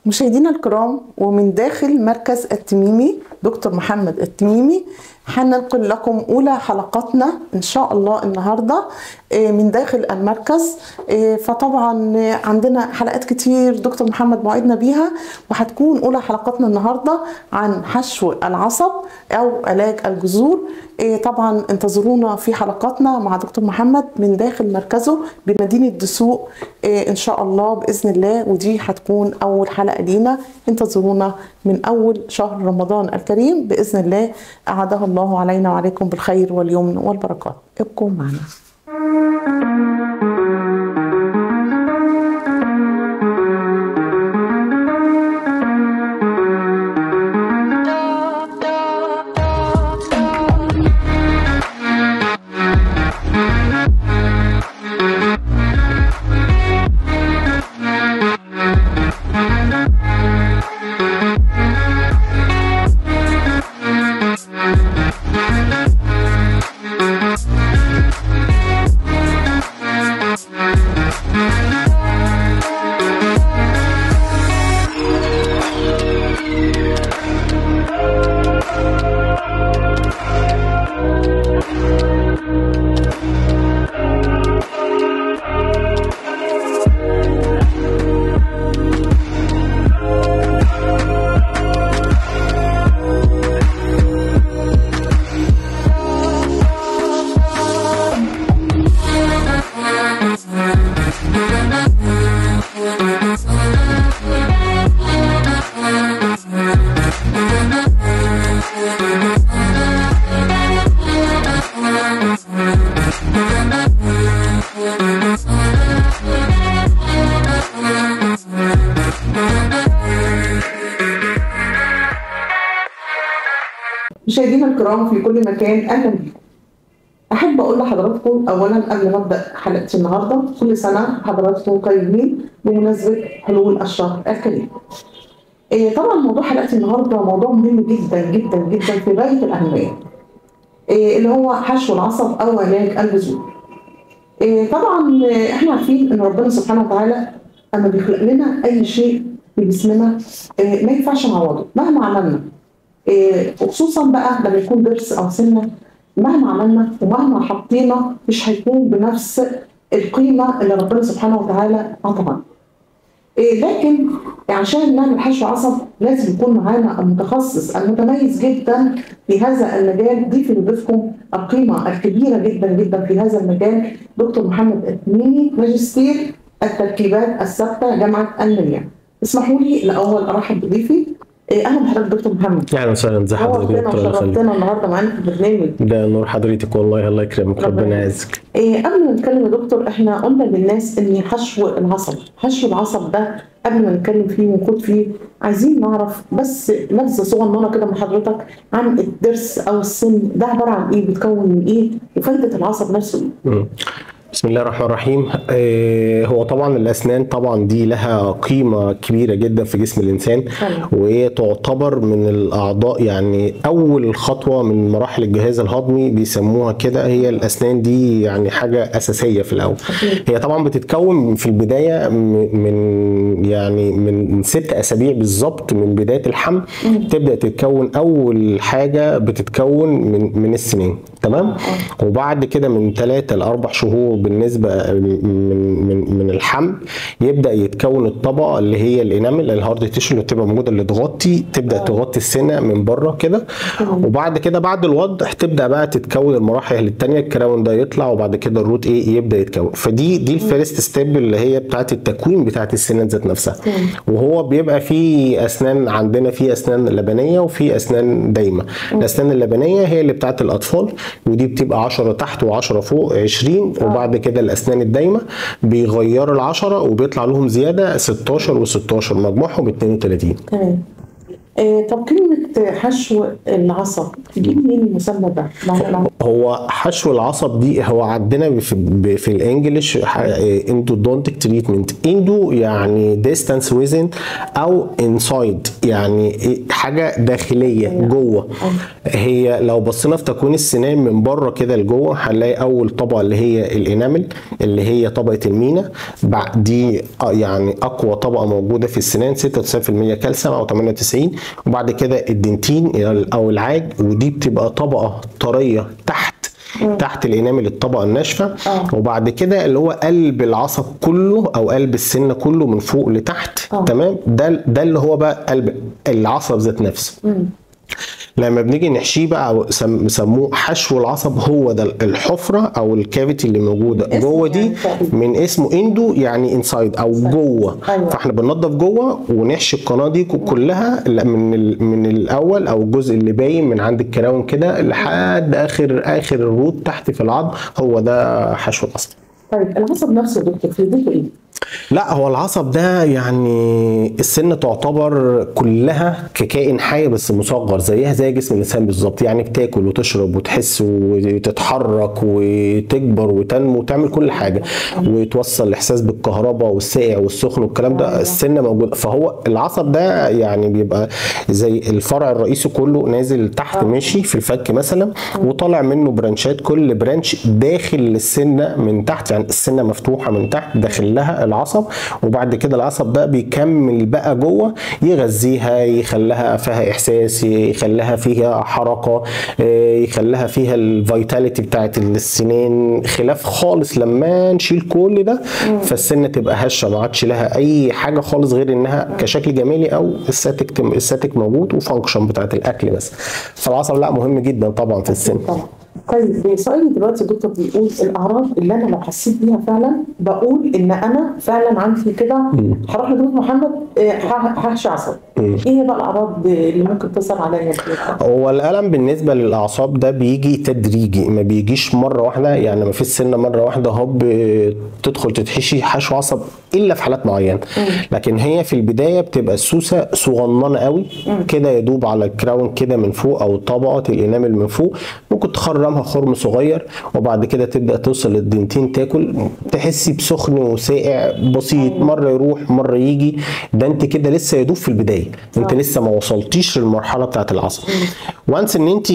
مشاهدينا الكرام ومن داخل مركز التميمي دكتور محمد التميمي هننقل لكم أولى حلقاتنا إن شاء الله النهاردة آه، من داخل المركز آه، فطبعا آه، عندنا حلقات كتير دكتور محمد موعدنا بيها وهتكون أولى حلقاتنا النهاردة عن حشو العصب أو علاج الجذور آه، طبعا انتظرونا في حلقاتنا مع دكتور محمد من داخل مركزه بمدينة دسوق آه، إن شاء الله بإذن الله ودي هتكون أول حلقة لينا انتظرونا من أول شهر رمضان الكريم بإذن الله أعاده الله علينا وعليكم بالخير واليمن والبركات ابقوا معنا مشاهدينا الكرام في كل مكان اهلا بكم. احب اقول لحضراتكم اولا قبل ما ابدا حلقتي النهارده كل سنه حضراتكم طيبين بمناسبه حلول الشهر الكريم. إيه طبعا موضوع حلقتي النهارده موضوع مهم جدا جدا جدا في غايه الاهميه. إيه اللي هو حشو العصب او علاج الجذور. إيه طبعا آه، احنا عارفين ان ربنا سبحانه وتعالى اما بيخلق لنا اي شيء في جسمنا إيه ما ينفعش نعوضه مهما عملنا. إيه، وخصوصا بقى لما يكون ضرس او سنه مهما عملنا ومهما حطينا مش هيكون بنفس القيمه اللي ربنا سبحانه وتعالى عطاها. إيه لكن عشان نعمل حشو عصب لازم يكون معانا المتخصص المتميز جدا في هذا المجال ضيف لضيفكم القيمه الكبيره جدا جدا في هذا المجال دكتور محمد التميمي ماجستير التركيبات الثابته جامعه المنيا. اسمحوا لي الاول ارحب بضيفي إيه، اهلا بحضرتك دكتور محمد اهلا وسهلا ازي حضرتك يا نورتنا دكتور خالد وشرفتنا النهارده معانا في البرنامج ده نور حضرتك والله الله يكرمك ربنا ربنا يعزك إيه قبل ما نتكلم يا دكتور احنا قلنا للناس ان حشو العصب حشو العصب ده قبل ما نتكلم فيه ونخوض فيه عايزين نعرف بس نبذه صغننه كده من حضرتك عن الضرس او السن ده عباره عن ايه بيتكون من ايه وفايده العصب نفسه ايه مم. بسم الله الرحمن الرحيم آه، هو طبعا الاسنان طبعا دي لها قيمه كبيره جدا في جسم الانسان فعلا. وهي تعتبر من الاعضاء يعني اول خطوه من مراحل الجهاز الهضمي بيسموها كده هي الاسنان دي يعني حاجه اساسيه في الاول أكيد. هي طبعا بتتكون في البدايه م- من يعني من ست اسابيع بالظبط من بدايه الحمل تبدا تتكون اول حاجه بتتكون من من السنين تمام وبعد كده من ثلاثة لأربع شهور بالنسبة من من من الحمل يبدأ يتكون الطبقة اللي هي الانامل الهارد تيشو اللي بتبقى موجودة اللي تغطي تبدأ تغطي السنة من بره كده وبعد كده بعد الوضع تبدأ بقى تتكون المراحل التانية الكراون ده يطلع وبعد كده الروت ايه يبدأ يتكون فدي دي الفيرست ستيب اللي هي بتاعت التكوين بتاعت السنان ذات نفسها وهو بيبقى فيه اسنان عندنا في اسنان لبنيه وفي اسنان دايمه الاسنان اللبنيه هي اللي بتاعت الاطفال ودي بتبقى 10 تحت و10 فوق 20 وبعد كده الاسنان الدايمه بيغيروا ال 10 وبيطلع لهم زياده 16 و16 مجموعهم 32 تمام آه طب كلمة حشو العصب تجيب منين المسمى ده؟ معنى هو حشو العصب دي هو عندنا في, ب- في الانجليش اندودونتيك تريتمنت اندو يعني ديستانس ويزن او انسايد يعني إيه؟ حاجه داخليه جوه هي لو بصينا في تكوين السنان من بره كده لجوه هنلاقي اول طبقه اللي هي الانامل اللي هي طبقه المينا بعد دي آه يعني اقوى طبقه موجوده في السنان 96% كالسيوم او 98 وبعد كده الدنتين او العاج ودي بتبقى طبقه طريه تحت تحت الانامل الطبقه الناشفه آه. وبعد كده اللي هو قلب العصب كله او قلب السنه كله من فوق لتحت آه. تمام ده ده اللي هو بقى قلب العصب ذات نفسه لما بنيجي نحشيه بقى أو سم- سموه حشو العصب هو ده الحفره او الكافيتي اللي موجوده اسمه جوه دي يعني تقريباً. من اسمه اندو يعني انسايد او جوه أيوة. فاحنا بننضف جوه ونحشي القناه دي كلها لا، من ال- من الاول او الجزء اللي باين من عند الكراون كده لحد اخر اخر الروت تحت في العظم هو ده حشو العصب طيب العصب نفسه يا دكتور فايدته ايه؟ لا هو العصب ده يعني السنة تعتبر كلها ككائن حي بس مصغر زيها زي جسم الانسان بالظبط يعني بتاكل وتشرب وتحس وتتحرك وتكبر وتنمو وتعمل كل حاجه وتوصل الاحساس بالكهرباء والساقع والسخن والكلام ده السنه موجوده فهو العصب ده يعني بيبقى زي الفرع الرئيسي كله نازل تحت ماشي في الفك مثلا وطالع منه برانشات كل برانش داخل السنه من تحت يعني السنه مفتوحه من تحت داخل لها العصب وبعد كده العصب ده بيكمل بقى جوه يغذيها يخليها فيها احساس يخليها فيها حركه آه، يخليها فيها الفيتاليتي بتاعت السنين خلاف خالص لما نشيل كل ده فالسنه تبقى هشه ما عادش لها اي حاجه خالص غير انها كشكل جمالي او الستاتيك الستاتيك موجود وفانكشن بتاعت الاكل بس فالعصب لا مهم جدا طبعا في السن طبعا طيب سؤالي دلوقتي يا دكتور بيقول الاعراض اللي انا لو حسيت بيها فعلا بقول ان انا فعلا عندي كده هروح لدكتور محمد آه، ه- هحشي عصب ايه هي بقى الاعراض اللي ممكن تظهر عليا يا دكتور؟ هو الالم بالنسبه للاعصاب ده بيجي تدريجي ما بيجيش مره واحده يعني ما فيش سنه مره واحده هوب تدخل تتحشي حشو عصب الا في حالات معينه لكن هي في البدايه بتبقى السوسه صغننه قوي كده يدوب على الكراون كده من فوق او طبقه الانامل من فوق ممكن تخرمها خرم صغير وبعد كده تبدا توصل للدنتين تاكل تحسي بسخن وساقع بسيط مره يروح مره يجي ده انت كده لسه يدوب في البدايه انت لسه ما وصلتيش للمرحله بتاعت العصب وانس ان انت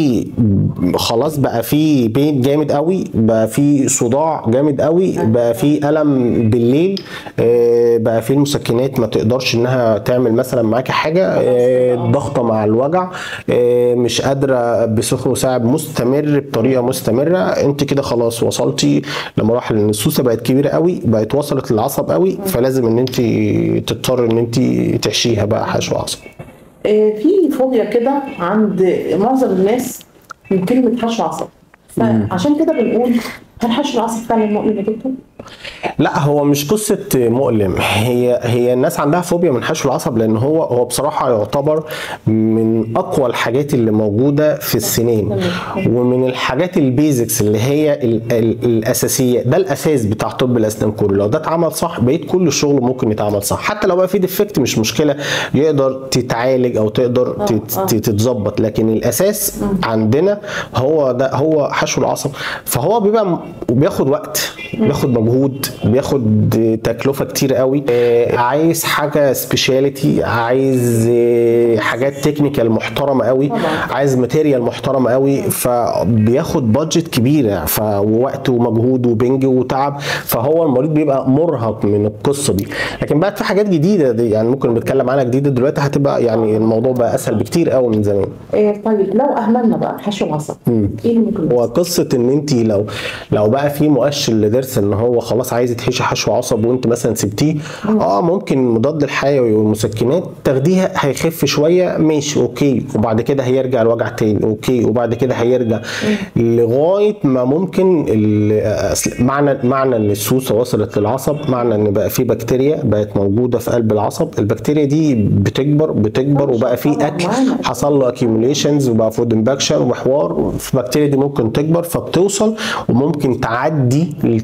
خلاص بقى في بين جامد قوي بقى في صداع جامد قوي بقى في الم بالليل آه، بقى في المسكنات ما تقدرش انها تعمل مثلا معاكي حاجه آه، ضغطه مع الوجع آه، مش قادره بسخن وساعد مستمر بطريقه مستمره انت كده خلاص وصلتي لمراحل ان السوسه بقت كبيره قوي بقت وصلت للعصب قوي فلازم ان انت تضطر ان انت تحشيها بقى حشو عصب آه، في فوبيا كده عند معظم الناس من كلمه حشو عصب فعشان كده بنقول هل حشو العصب فعلا مؤلم يا دكتور؟ لا هو مش قصه مؤلم هي هي الناس عندها فوبيا من حشو العصب لان هو هو بصراحه يعتبر من اقوى الحاجات اللي موجوده في السنين ومن الحاجات البيزكس اللي هي ال ال الاساسيه ده الاساس بتاع طب الاسنان كله لو ده اتعمل صح بقيت كل الشغل ممكن يتعمل صح حتى لو بقى في ديفكت مش مشكله يقدر تتعالج او تقدر تت- آه. تتظبط لكن الاساس عندنا هو ده هو حشو العصب فهو بيبقى م- بياخد وقت بياخد مجهود بياخد تكلفه كتير قوي آه، عايز حاجه سبيشاليتي عايز آه، حاجات تكنيكال محترمه قوي طبعاً. عايز ماتيريال محترمه قوي فبياخد بادجت كبيره فوقت ومجهود وبنج وتعب فهو المريض بيبقى مرهق من القصه دي لكن بقى في حاجات جديده دي يعني ممكن نتكلم عنها جديده دلوقتي هتبقى يعني الموضوع بقى اسهل بكتير قوي من زمان آه، طيب لو اهملنا بقى حشو العصب ايه اللي ممكن هو قصه ان انت لو لو بقى في مؤشر لضرس ان هو خلاص عايز يتحشي حشو عصب وانت مثلا سبتيه اه ممكن مضاد الحيوي والمسكنات تاخديها هيخف شويه ماشي اوكي وبعد كده هيرجع الوجع تاني اوكي وبعد كده هيرجع لغايه ما ممكن ال- أصل معنى معنى ان السوسه وصلت للعصب معنى ان بقى في بكتيريا بقت موجوده في قلب العصب البكتيريا دي بتكبر بتكبر وبقى في طبعاً اكل معانا. حصل له اكيوميليشنز وبقى فود امباكشن وحوار البكتيريا دي ممكن تكبر فبتوصل وممكن تعدي لتحت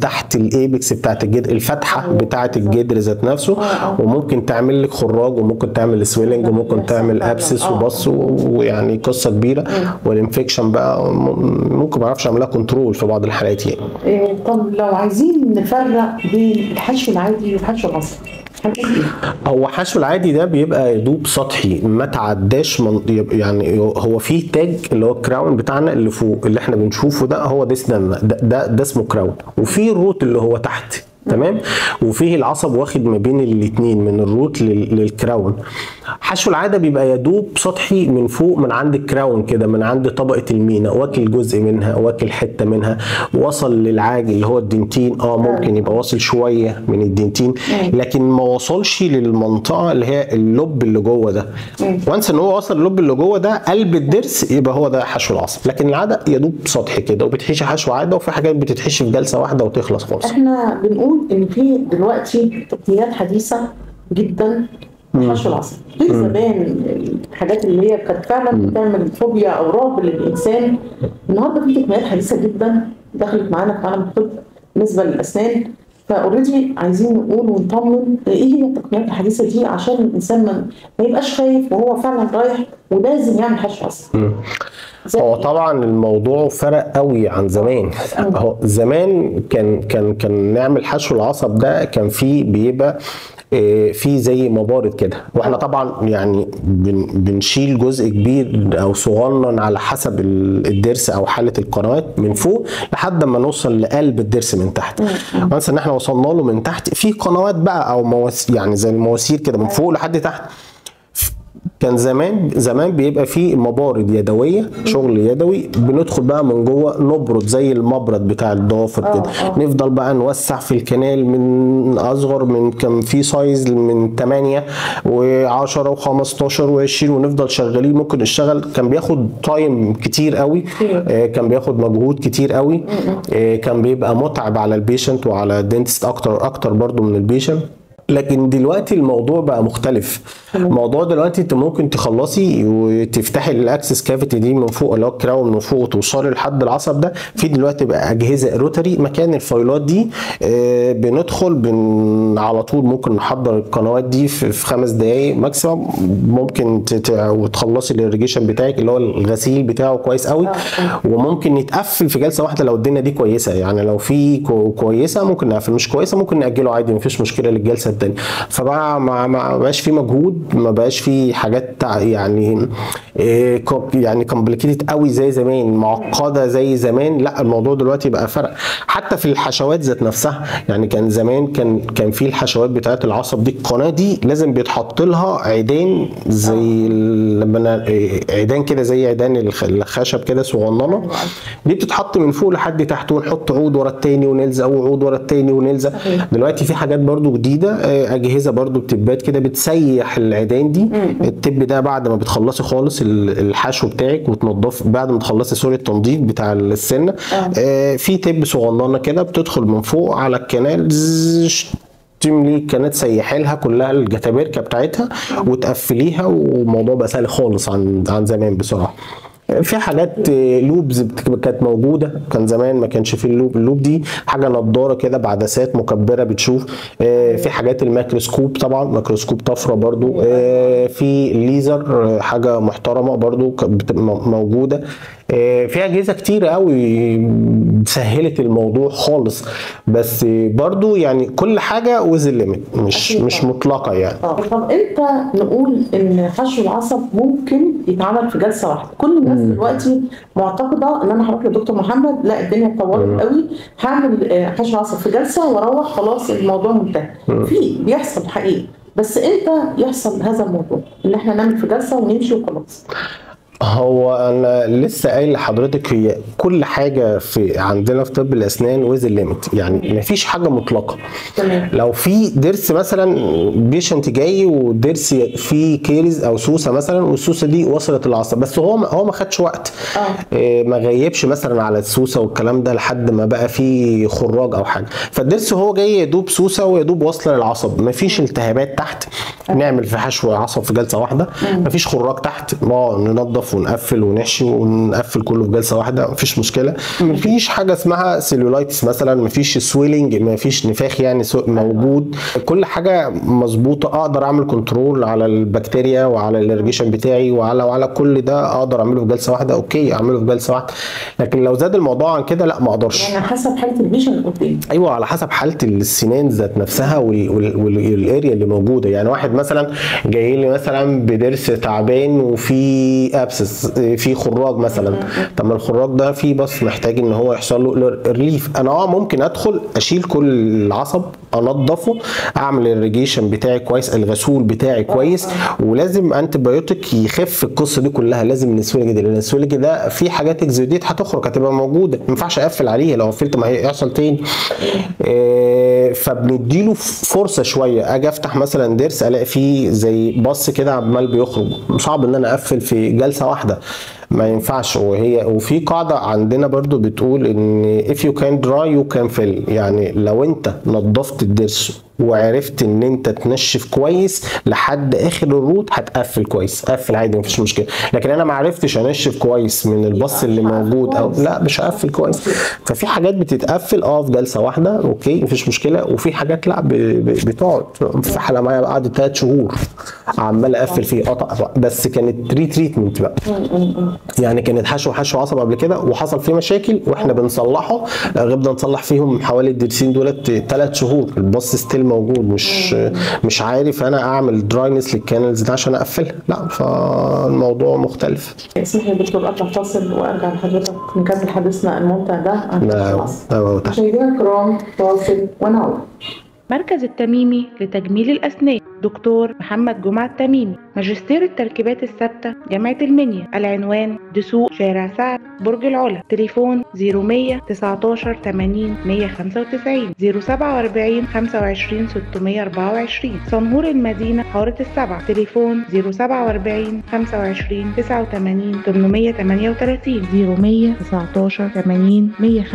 تحت الايبكس بتاعت الجدر الفتحه أيوة. بتاعت الجدر ذات نفسه آه، آه. وممكن تعمل لك خراج وممكن تعمل سويلنج ده وممكن بيحصل تعمل فعلاً. ابسس آه. وبص و- ويعني قصه كبيره والانفكشن بقى م- ممكن ما اعرفش اعملها كنترول في بعض الحالات يعني إيه، طب لو عايزين نفرق بين الحشو العادي والحشو العصبي هنقول ايه؟ هو حشو العادي ده بيبقى يدوب سطحي ما تعداش من يعني هو فيه تاج اللي هو الكراون بتاعنا اللي فوق اللي احنا بنشوفه ده هو ده اسمه ده, ده, ده اسمه كراون وفيه الروت اللي هو تحت تمام وفيه العصب واخد ما بين الاثنين من الروت لل- للكراون حشو العاده بيبقى يدوب سطحي من فوق من عند الكراون كده من عند طبقه المينا واكل جزء منها واكل حته منها وصل للعاج اللي هو الدنتين اه ممكن يبقى واصل شويه من الدنتين لكن ما وصلش للمنطقه اللي هي اللب اللي جوه ده وانس ان هو وصل اللب اللي جوه ده قلب الضرس يبقى هو ده حشو العصب لكن العاده يدوب سطحي كده وبتحشي حشو عاده وفي حاجات بتتحشي في جلسه واحده وتخلص خالص احنا بنقول ان في دلوقتي تقنيات حديثه جدا لحشو العصب غير زمان الحاجات اللي هي كانت فعلا بتعمل فوبيا او رعب للانسان النهارده في تقنيات حديثه جدا دخلت معانا في عالم الطب بالنسبه للاسنان فاوريدي عايزين نقول ونطمن ايه هي التقنيات الحديثه دي عشان الانسان ما ما يبقاش خايف وهو فعلا رايح ولازم يعمل حشو عصب زي هو طبعا الموضوع فرق قوي عن زمان هو زمان كان كان كان نعمل حشو العصب ده كان فيه بيبقى آه، في زي مبارد كده واحنا طبعا يعني بن بنشيل جزء كبير او صغنن على حسب ال- الضرس او حاله القنوات من فوق لحد ما نوصل لقلب الضرس من تحت وانس ان احنا وصلنا له من تحت في قنوات بقى او مواسير يعني زي المواسير كده من فوق لحد تحت كان زمان زمان بيبقى فيه مبارد يدويه شغل يدوي بندخل بقى من جوه نبرد زي المبرد بتاع الضوافر كده آه. نفضل بقى نوسع في الكنال من اصغر من كان في سايز من 8 و10 و15 و20 ونفضل شغالين ممكن نشتغل كان بياخد تايم كتير قوي آه، كان بياخد مجهود كتير قوي آه، كان بيبقى متعب على البيشنت وعلى الدنتست اكتر اكتر برضو من البيشنت لكن دلوقتي الموضوع بقى مختلف الموضوع دلوقتي انت ممكن تخلصي وتفتحي الاكسس كافيتي دي من فوق اللي هو الكراون من فوق وتوصلي لحد العصب ده في دلوقتي بقى اجهزه روتري مكان الفايلات دي آه، بندخل بن على طول ممكن نحضر القنوات دي في في خمس دقائق ماكسيمم ممكن تت- وتخلصي الاريجيشن بتاعك اللي هو الغسيل بتاعه كويس قوي وممكن يتقفل في جلسه واحده لو الدنيا دي كويسه يعني لو في كو- كويسه ممكن نقفل مش كويسه ممكن ناجله عادي مفيش مشكله للجلسه التانيه فبقى ما ما بقاش في مجهود ما بقاش في حاجات تع- يعني إيه كو- يعني كومبليكيتد قوي زي زمان معقده زي زمان لا الموضوع دلوقتي بقى فرق حتى في الحشوات ذات نفسها يعني كان زمان كان كان في الحشوات بتاعت العصب دي القناه دي لازم بيتحط لها عيدان زي ال- لما أنا- إيه، عيدان كده زي عيدان الخ- الخشب كده صغننه دي بتتحط من فوق لحد تحت ونحط عود ورا التاني ونلزق وعود ورا التاني ونلزق صحيح. دلوقتي في حاجات برضو جديده آه، اجهزه برضو بتبات كده بتسيح العيدان دي التب ده بعد ما بتخلصي خالص ال- الحشو بتاعك وتنضف بعد ما تخلصي سوري التنظيف بتاع السنه آه، في تب صغننه كده بتدخل من فوق على الكنال زش، تملي الكنات تسيحي لها كلها الجتابركه بتاعتها وتقفليها والموضوع بقى سهل خالص عن عن زمان بصراحه في حاجات آه، لوبز بت- كانت موجوده كان زمان ما كانش في اللوب اللوب دي حاجه نضاره كده بعدسات مكبره بتشوف آه، في حاجات الميكروسكوب طبعا ميكروسكوب طفره برضو آه، في ليزر آه، حاجه محترمه برضو كانت بت- م- موجوده آه، في اجهزه كتير قوي سهلت الموضوع خالص بس برضو يعني كل حاجه ويز ليميت مش أكيد مش طبعاً. مطلقه يعني اه طب امتى نقول ان حشو العصب ممكن يتعمل في جلسه واحده؟ كل الناس دلوقتي معتقده ان انا هروح لدكتور محمد لا الدنيا اتطورت قوي هعمل آه، حشو عصب في جلسه واروح خلاص الموضوع منتهي. في بيحصل حقيقي بس امتى يحصل هذا الموضوع؟ ان احنا نعمل في جلسه ونمشي وخلاص. هو انا لسه قايل لحضرتك هي كل حاجه في عندنا في طب الاسنان ويز ليميت يعني مفيش حاجه مطلقه تمام. لو في ضرس مثلا بيشنت جاي وضرس فيه كيرز او سوسه مثلا والسوسه دي وصلت للعصب بس هو هو ما خدش وقت اه إيه، ما غيبش مثلا على السوسه والكلام ده لحد ما بقى فيه خراج او حاجه فالضرس هو جاي يدوب سوسه ويدوب واصله للعصب ما فيش التهابات تحت نعمل في حشو عصب في جلسه واحده مفيش خراج تحت اه ننظف ونقفل ونحشي ونقفل كله في جلسه واحده مفيش مشكله مفيش حاجه اسمها سيلولايتس مثلا مفيش سويلنج مفيش نفاخ يعني سو- موجود كل حاجه مظبوطه اقدر اعمل كنترول على البكتيريا وعلى الاريجيشن بتاعي وعلى وعلى كل ده اقدر اعمله في جلسه واحده اوكي اعمله في جلسه واحده لكن لو زاد الموضوع عن كده لا ما اقدرش يعني حسب حاله الفيجن اللي قدامي ايوه على حسب حاله السنان ذات نفسها وال- وال- والاريا اللي موجوده يعني واحد مثلا جاي لي مثلا بضرس تعبان وفي ابسس في خراج مثلا طب ما الخراج ده فيه بس محتاج ان هو يحصل له ريليف انا اه ممكن ادخل اشيل كل العصب انضفه اعمل الريجيشن بتاعي كويس الغسول بتاعي كويس ولازم انتي بايوتيك يخف القصه دي كلها لازم النسوليج دي لان النسوليج ده في حاجات اكزوديت هتخرج هتبقى موجوده ما ينفعش اقفل عليها لو قفلت ما هيحصل تاني آه، فبنديله فرصه شويه اجي افتح مثلا ضرس الاقي فيه زي بص كده عمال بيخرج صعب ان انا اقفل في جلسه واحده ما ينفعش وهي وفي قاعده عندنا برضو بتقول ان if you can dry you can fill يعني لو انت نظفت الضرس وعرفت ان انت تنشف كويس لحد اخر الروت هتقفل كويس قفل عادي مفيش مشكله لكن انا ما عرفتش انشف كويس من البص اللي موجود او لا مش هقفل كويس ففي حاجات بتتقفل اه في جلسه واحده اوكي مفيش مشكله وفي حاجات لا ب- ب- بتقعد في حاله معايا قعدت ثلاث شهور عمال اقفل فيه قطع بس كانت ري تريتمنت بقى يعني كانت حشو حشو عصب قبل كده وحصل فيه مشاكل واحنا بنصلحه غبنا نصلح فيهم حوالي الدرسين دولت ثلاث شهور البص ستيل موجود مش مش عارف انا اعمل دراينس للكانلز ده عشان اقفلها لا فالموضوع مختلف اسمح لي يا دكتور اطلع فاصل وارجع لحضرتك نكمل حديثنا الممتع ده عن لا الخلاص لا مشاهدينا الكرام فاصل ونعود مركز التميمي لتجميل الأسنان دكتور محمد جمعة التميمي ماجستير التركيبات الثابتة جامعة المنيا العنوان دسوق شارع سعد برج العلا تليفون 0100 19 80 195 047 25 624 صنهور المدينة حارة السبع تليفون 047 25 89 838 0100 19 80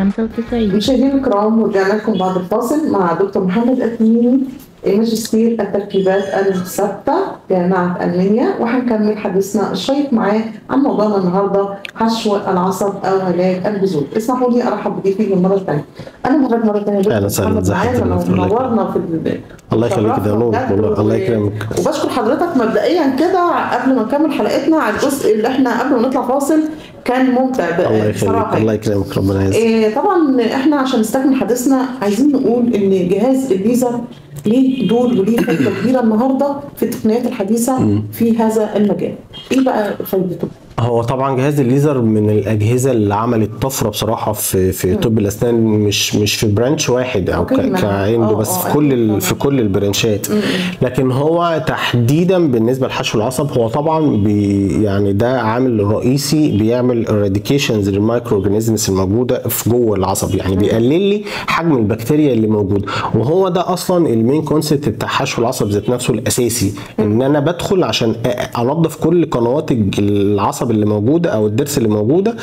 195 مشاهدينا الكرام ورجعنا لكم بعد الفاصل مع دكتور محمد التميمي ماجستير التركيبات الثابته جامعه المنيا وهنكمل حديثنا الشيق معاه عن موضوعنا النهارده حشو العصب او علاج الجذور اسمحوا لي ارحب بضيفي للمره الثانيه انا مرات مره ثانيه أهلا وسهلا، ازي حضرتك؟ نورنا في ال- الله يخليك ده نور بجد والله الله و- يكرمك وبشكر حضرتك مبدئيا كده قبل ما نكمل حلقتنا على الجزء اللي احنا قبل ما نطلع فاصل كان ممتع بقى الله يخليك بصراحه الله يكرمك ربنا يعزك إيه طبعا احنا عشان نستكمل حديثنا عايزين نقول ان جهاز الليزر ليه دور وليه فايده كبيره النهارده في التقنيات الحديثه في هذا المجال. ايه بقى فايدته؟ هو طبعا جهاز الليزر من الاجهزه اللي عملت طفره بصراحه في في طب الاسنان مش مش في برانش واحد او أوكي، ك- ما- كعنده آه، بس آه، في كل أكيد ال- طبعاً. في كل البرانشات لكن هو تحديدا بالنسبه لحشو العصب هو طبعا بي يعني ده عامل رئيسي بيعمل اراديكيشنز للمايكرو اورجانيزمز الموجوده في جوه العصب يعني بيقلل لي حجم البكتيريا اللي موجوده وهو ده اصلا المين كونسيبت بتاع حشو العصب ذات نفسه الاساسي ان انا بدخل عشان أ- انظف كل قنوات الج- العصب اللي موجوده او الضرس اللي موجوده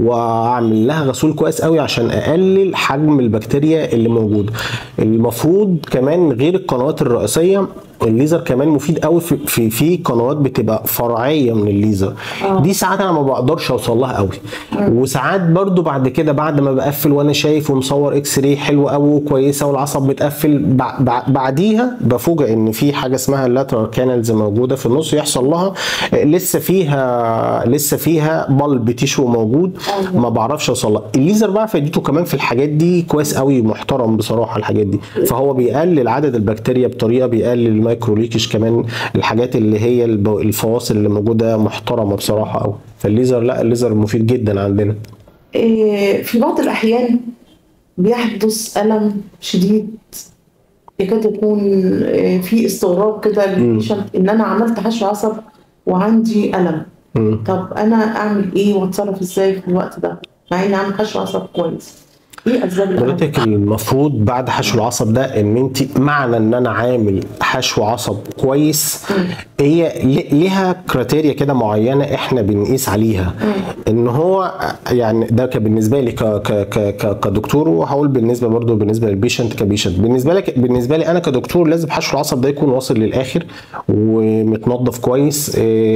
واعمل لها غسول كويس قوي عشان اقلل حجم البكتيريا اللي موجوده المفروض كمان غير القنوات الرئيسيه الليزر كمان مفيد قوي في في, في قنوات بتبقى فرعيه من الليزر دي ساعات انا ما بقدرش اوصل لها قوي وساعات برضو بعد كده بعد ما بقفل وانا شايف ومصور اكس راي حلوه قوي وكويسه والعصب متقفل بع- بع- بعديها بفوجئ ان في حاجه اسمها اللاترال كانالز موجوده في النص يحصل لها آه، لسه فيها لسه فيها بلب تيشو موجود ما بعرفش اوصل لها الليزر بقى فايدته كمان في الحاجات دي كويس قوي محترم بصراحه الحاجات دي فهو بيقلل عدد البكتيريا بطريقه بيقلل المايكرو ليكش كمان الحاجات اللي هي الب- الفواصل اللي موجوده محترمه بصراحه قوي فالليزر لا الليزر مفيد جدا عندنا إيه في بعض الاحيان بيحدث الم شديد يكاد يكون إيه في استغراب كده للبيشنت ان انا عملت حشو عصب وعندي الم. مم. طب انا اعمل ايه واتصرف ازاي في الوقت ده؟ مع اني عامل حشو عصب كويس. ايه اسباب الالم؟ حضرتك المفروض بعد حشو العصب ده ان انت معنى ان انا عامل حشو عصب كويس هي ل- ليها كريتيريا كده معينه احنا بنقيس عليها ان هو يعني ده كان بالنسبه لي ك ك ك ك كدكتور وهقول بالنسبه برضو بالنسبه للبيشنت كبيشنت بالنسبه لك بالنسبه لي انا كدكتور لازم حشو العصب ده يكون واصل للاخر ومتنظف كويس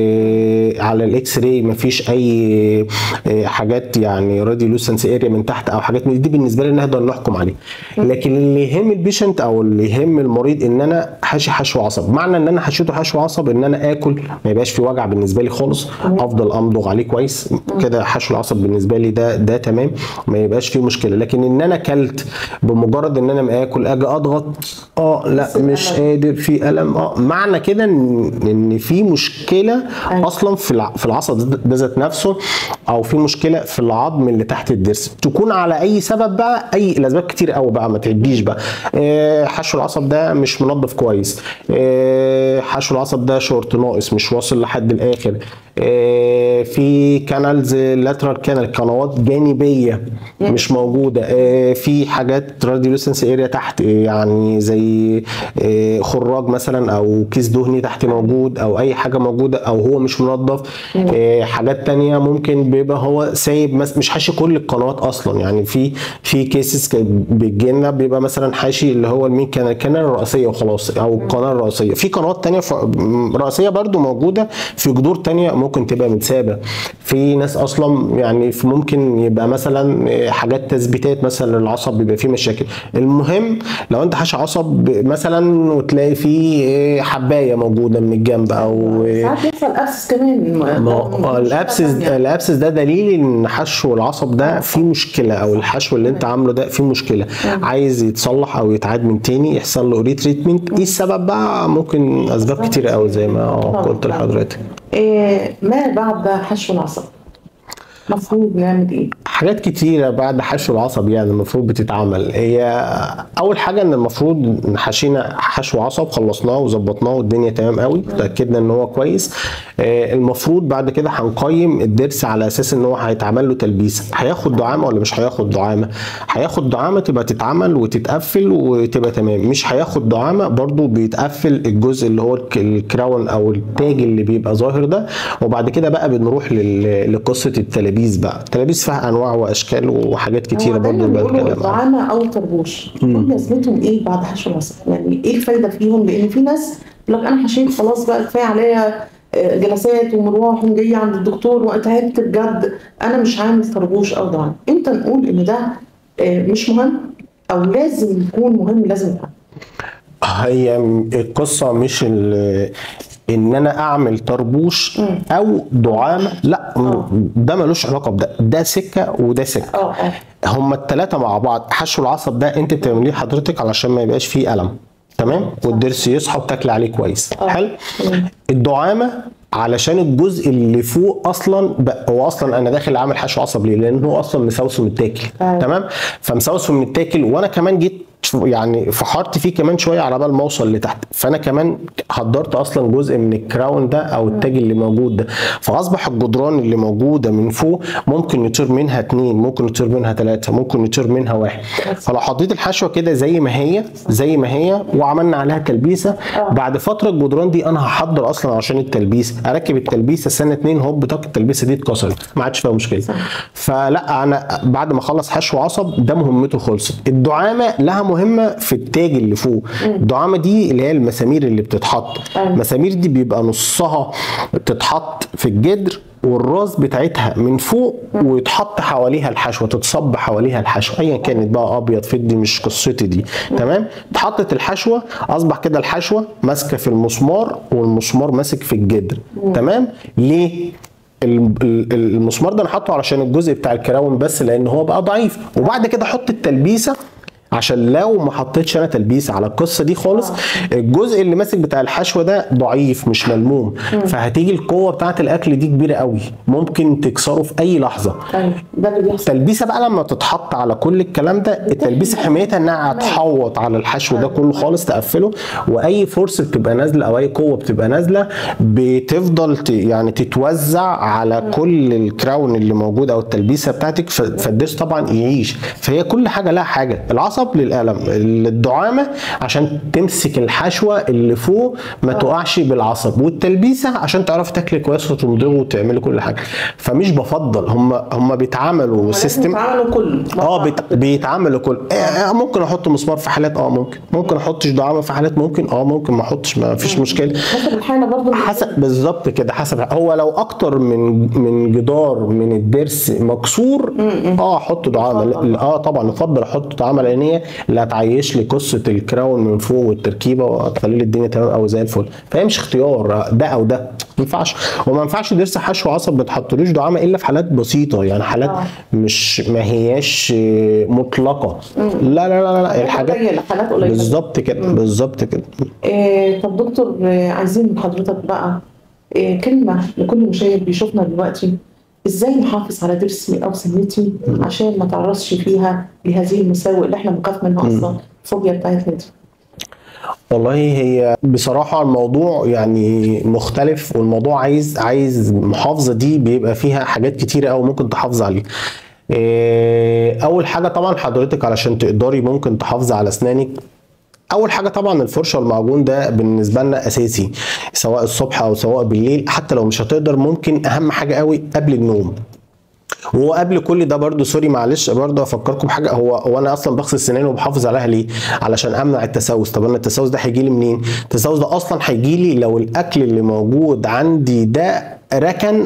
إيه على الاكس راي مفيش اي إيه حاجات يعني راديولوسنس اريا من تحت او حاجات من دي بالنسبه لي نقدر نحكم عليه لكن اللي يهم البيشنت او اللي يهم المريض ان انا حاشي حشو عصب معنى ان انا حشيته حشو عصب ان انا اكل ما يبقاش في وجع بالنسبه لي خالص افضل امضغ عليه كويس كده حشو العصب بالنسبه لي ده ده تمام ما يبقاش فيه مشكله لكن ان انا اكلت بمجرد ان انا ماكل اجي اضغط اه لا بس مش الألم. قادر في الم اه معنى كده ان ان في مشكله أيوة. اصلا في الع- في العصب ده ده ذات نفسه او في مشكله في العظم اللي تحت الضرس تكون على اي سبب بقى اي الاسباب كتير قوي بقى ما تعديش بقى آه، حشو العصب ده مش منظف كويس آه، حشو العصب ده شورت ناقص مش واصل لحد الاخر آه، في كانالز لاترال كانال قنوات جانبيه مش موجوده آه، في حاجات راديولوسنس اريا تحت آه، يعني زي آه، خراج مثلا او كيس دهني تحت موجود او اي حاجه موجوده او هو مش منظف آه، حاجات تانية ممكن بيبقى هو سايب مس- مش حاشي كل القنوات اصلا يعني في في كيسز بتجيلنا بيبقى مثلا حاشي اللي هو المين كان الكنال الرئيسيه وخلاص او القناه الرئيسيه في قنوات تانية ف- م- رئيسيه برضو موجوده في جذور تانية ممكن تبقى متسابه في ناس اصلا يعني في ممكن يبقى مثلا آه، حاجات تثبيتات مثلا للعصب بيبقى فيه مشاكل المهم لو انت حاشي عصب مثلا وتلاقي فيه آه، حبايه موجوده من الجنب او آه، ساعات بيحصل ابسس كمان ما هو الابسس الابسس ده دليل ان حشو العصب ده فيه مشكله او الحشو اللي انت عامله ده فيه مشكله عايز يتصلح او يتعاد من تاني يحصل له ريتريتمنت ايه السبب بقى ممكن اسباب كتير قوي زي ما طبعاً. قلت لحضرتك إيه ما بعد حشو العصب المفروض نعمل ايه؟ حاجات كتيرة بعد حشو العصب يعني المفروض بتتعمل هي أول حاجة إن المفروض حشينا حشو عصب خلصناه وظبطناه والدنيا تمام قوي تأكدنا إن هو كويس آه، المفروض بعد كده هنقيم الضرس على أساس إن هو هيتعمل له تلبيسة هياخد دعامة ولا مش هياخد دعامة هياخد دعامة تبقى تتعمل وتتقفل وتبقى تمام مش هياخد دعامة برضو بيتقفل الجزء اللي هو الك- الكراون أو التاج اللي بيبقى ظاهر ده وبعد كده بقى بنروح لل- لقصة التلابيس بقى التلابيس فيها أنواع وأشكال وحاجات كتيرة هو برضو دايما بيقولوا بنتكلم عنها دعامة او طربوش دول لازمتهم ايه بعد حشو العصب؟ يعني ايه الفايده فيهم؟ لان في ناس يقول لك انا حشيت خلاص بقى كفايه عليا آه، جلسات ومروح وجاي عند الدكتور وتعبت بجد انا مش عامل طربوش او دعامه امتى نقول ان ده آه، مش مهم او لازم يكون مهم لازم يكون هي م- القصة مش ال- ان انا اعمل طربوش او دعامة لا م- ده ملوش علاقة بده ده سكة وده سكة اه اه هما التلاتة مع بعض حشو العصب ده انت بتعمليه حضرتك علشان ما يبقاش فيه ألم تمام والضرس يصحى وتاكل عليه كويس آه. حلو تمام. الدعامة علشان الجزء اللي فوق اصلا بقى هو اصلا انا داخل عامل حشو عصب ليه؟ لان هو اصلا مسوسه متاكل أيوة. تمام فمسوسه متاكل وانا كمان جيت يعني فحرت فيه كمان شويه على بال ما اوصل لتحت فانا كمان حضرت اصلا جزء من الكراون ده او التاج اللي موجود ده فاصبح الجدران اللي موجوده من فوق ممكن يطير منها اتنين ممكن يطير منها ثلاثه ممكن يطير منها واحد فلو حطيت الحشوه كده زي ما هي زي ما هي وعملنا عليها تلبيسه بعد فتره الجدران دي انا هحضر اصلا عشان التلبيسه اركب التلبيسه سنه اتنين هوب طاق التلبيسه دي اتكسرت ما عادش فيها مشكله فلا انا بعد ما اخلص حشو عصب ده مهمته خلصت الدعامه لها مهمه في التاج اللي فوق الدعامه دي اللي هي المسامير اللي بتتحط أيوة. المسامير دي بيبقى نصها تتحط في الجدر والراس بتاعتها من فوق ويتحط حواليها الحشوه تتصب حواليها الحشوه ايا كانت بقى ابيض فضي مش قصتي دي تمام اتحطت الحشوه اصبح كده الحشوه ماسكه في المسمار والمسمار ماسك في الجدر تمام ليه ال- ال- المسمار ده انا حاطه علشان الجزء بتاع الكراون بس لان هو بقى ضعيف وبعد كده احط التلبيسه عشان لو ما حطيتش انا تلبيس على القصه دي خالص الجزء اللي ماسك بتاع الحشوه ده ضعيف مش ملموم فهتيجي القوه بتاعه الاكل دي كبيره قوي ممكن تكسره في اي لحظه ايوه ده اللي بيحصل التلبيسه بقى لما تتحط على كل الكلام ده التلبيسه حمايتها انها هتحوط على الحشو ده كله خالص تقفله واي فورس بتبقى نازله او اي قوه بتبقى نازله بتفضل ت- يعني تتوزع على كل الكراون اللي موجود او التلبيسه بتاعتك ف- فالضرس طبعا يعيش فهي كل حاجه لها حاجه العصب للالم الدعامه عشان تمسك الحشوه اللي فوق ما تقعش بالعصب والتلبيسه عشان تعرفي تاكلي كويس وتمضغي وتعملي كل حاجه فمش بفضل هم هم بيتعاملوا لازم سيستم يتعاملوا كله اه بيت... بيتعاملوا كل آه ممكن احط مسمار في حالات اه ممكن ممكن احطش دعامه في حالات ممكن اه ممكن ما احطش ما فيش مشكله حسب الحاله برضه حسب بالظبط كده حسب هو لو اكتر من من جدار من الضرس مكسور اه احط دعامه لا- اه طبعا افضل احط دعامه لان هي اللي هتعيش لي قصه الكراون من فوق والتركيبه وهتخلي لي الدنيا تمام قوي زي الفل فهي مش اختيار ده او ده ما ينفعش وما ينفعش ضرس حشو عصب ما تحطلوش دعامه الا في حالات بسيطه يعني حالات آه. مش ما هياش آه، مطلقه لا لا لا لا الحاجات قليله حالات قليله بالظبط كده بالظبط كده إيه طب دكتور إيه عايزين من حضرتك بقى إيه كلمة لكل مشاهد بيشوفنا دلوقتي ازاي نحافظ على ضرسي او سميتي عشان ما تعرضش فيها لهذه المساوئ اللي احنا بنخاف منها اصلا الفوبيا بتاعتنا دي والله هي بصراحة الموضوع يعني مختلف والموضوع عايز عايز محافظة دي بيبقى فيها حاجات كتيرة أوي ممكن تحافظ عليها. إيه، أول حاجة طبعا حضرتك علشان تقدري ممكن تحافظي على أسنانك اول حاجه طبعا الفرشه والمعجون ده بالنسبه لنا اساسي سواء الصبح او سواء بالليل حتى لو مش هتقدر ممكن اهم حاجه قوي قبل النوم وهو قبل كل ده برضو سوري معلش برضو افكركم بحاجه هو هو انا اصلا بغسل سناني وبحافظ عليها ليه؟ علشان امنع التسوس طب انا التسوس ده هيجي لي منين؟ التسوس ده اصلا هيجي لي لو الاكل اللي موجود عندي ده ركن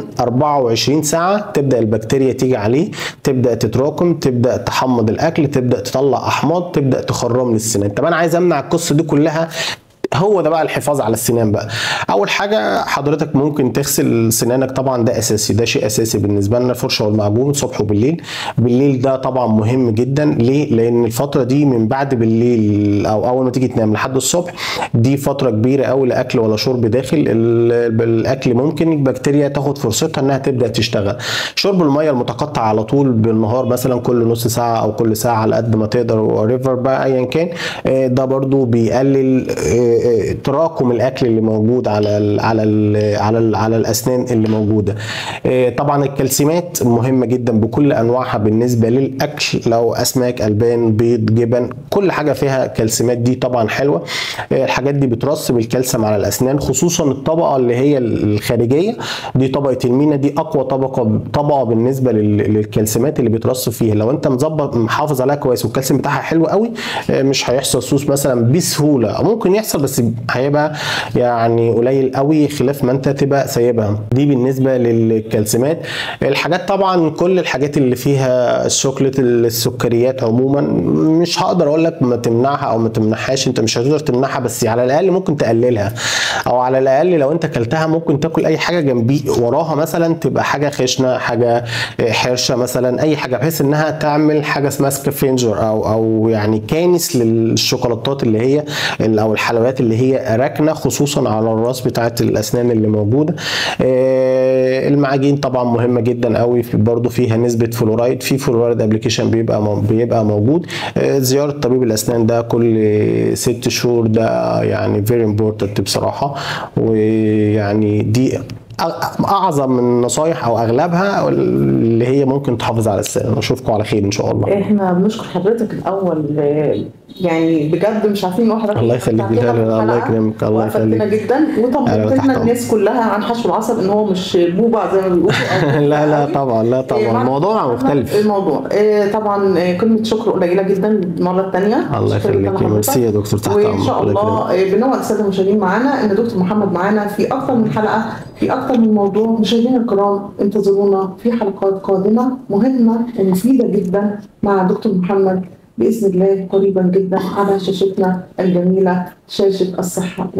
24 ساعة تبدأ البكتيريا تيجي عليه تبدأ تتراكم تبدأ تحمض الأكل تبدأ تطلع أحماض تبدأ تخرم لي السنان طب أنا عايز أمنع القصة دي كلها هو ده بقى الحفاظ على السنان بقى اول حاجه حضرتك ممكن تغسل سنانك طبعا ده اساسي ده شيء اساسي بالنسبه لنا الفرشه والمعجون الصبح وبالليل بالليل ده طبعا مهم جدا ليه لان الفتره دي من بعد بالليل او اول ما تيجي تنام لحد الصبح دي فتره كبيره قوي لا اكل ولا شرب داخل ال- الاكل ممكن البكتيريا تاخد فرصتها انها تبدا تشتغل شرب الميه المتقطع على طول بالنهار مثلا كل نص ساعه او كل ساعه على قد ما تقدر ريفر بقى ايا كان آه، ده برضو بيقلل آه، آه، تراكم الاكل اللي موجود على ال على ال على ال على الاسنان اللي موجوده آه، طبعا الكالسيمات مهمه جدا بكل انواعها بالنسبه للاكل لو اسماك البان بيض جبن كل حاجه فيها كالسيمات دي طبعا حلوه آه، الحاجات دي بترسب الكالسيوم على الاسنان خصوصا الطبقه اللي هي الخارجيه دي طبقه المينا دي اقوى طبقه طبقه بالنسبه لل- للكالسيمات اللي بيترسب فيها لو انت مظبط محافظ عليها كويس والكالسيوم بتاعها حلو قوي آه، مش هيحصل سوس مثلا بسهوله ممكن يحصل بس هيبقى يعني قليل قوي خلاف ما انت تبقى سايبها دي بالنسبه للكالسيمات الحاجات طبعا كل الحاجات اللي فيها الشوكليت السكريات عموما مش هقدر اقول لك ما تمنعها او ما تمنعهاش انت مش هتقدر تمنعها بس على الاقل ممكن تقللها او على الاقل لو انت كلتها ممكن تاكل اي حاجه جنبي وراها مثلا تبقى حاجه خشنه حاجه حرشه مثلا اي حاجه بحيث انها تعمل حاجه اسمها سكافنجر او او يعني كانس للشوكولاتات اللي هي او الحلويات اللي هي راكنه خصوصا على الراس بتاعت الاسنان اللي موجوده آه، المعاجين طبعا مهمه جدا قوي في برضو فيها نسبه فلورايد في فلورايد ابلكيشن بيبقى مو- بيبقى موجود آه، زياره طبيب الاسنان ده كل ست شهور ده يعني فيري امبورتنت بصراحه ويعني دي أ- اعظم من النصايح او اغلبها اللي هي ممكن تحافظ على السنان اشوفكم على خير ان شاء الله احنا بنشكر حضرتك الاول آه، يعني بجد مش عارفين نقول حضرتك الله يخليك تعبتنا في بجد، الله الحلقة يكرمك، الله وافدتنا يخليك. جدا أهلا وطمنت وتحت لنا أمرك. الناس كلها عن حشو العصب ان هو مش بوبع زي ما بيقولوا أو لا لا قوي. طبعا لا إيه، طبعا مع- الموضوع مختلف الموضوع إيه، طبعا إيه، كلمة شكر قليلة جدا المرة الثانية الله يخليك ميرسي يا دكتور تحت وإن امرك شاء الله الله يكرمك. إيه، بنوع السادة المشاهدين معانا إن دكتور محمد معانا في أكثر من حلقة في أكثر من موضوع مشاهدينا الكرام انتظرونا في حلقات قادمة مهمة ومفيدة جدا مع دكتور محمد بإذن الله قريبا جدا على شاشتنا الجميلة شاشة الصحة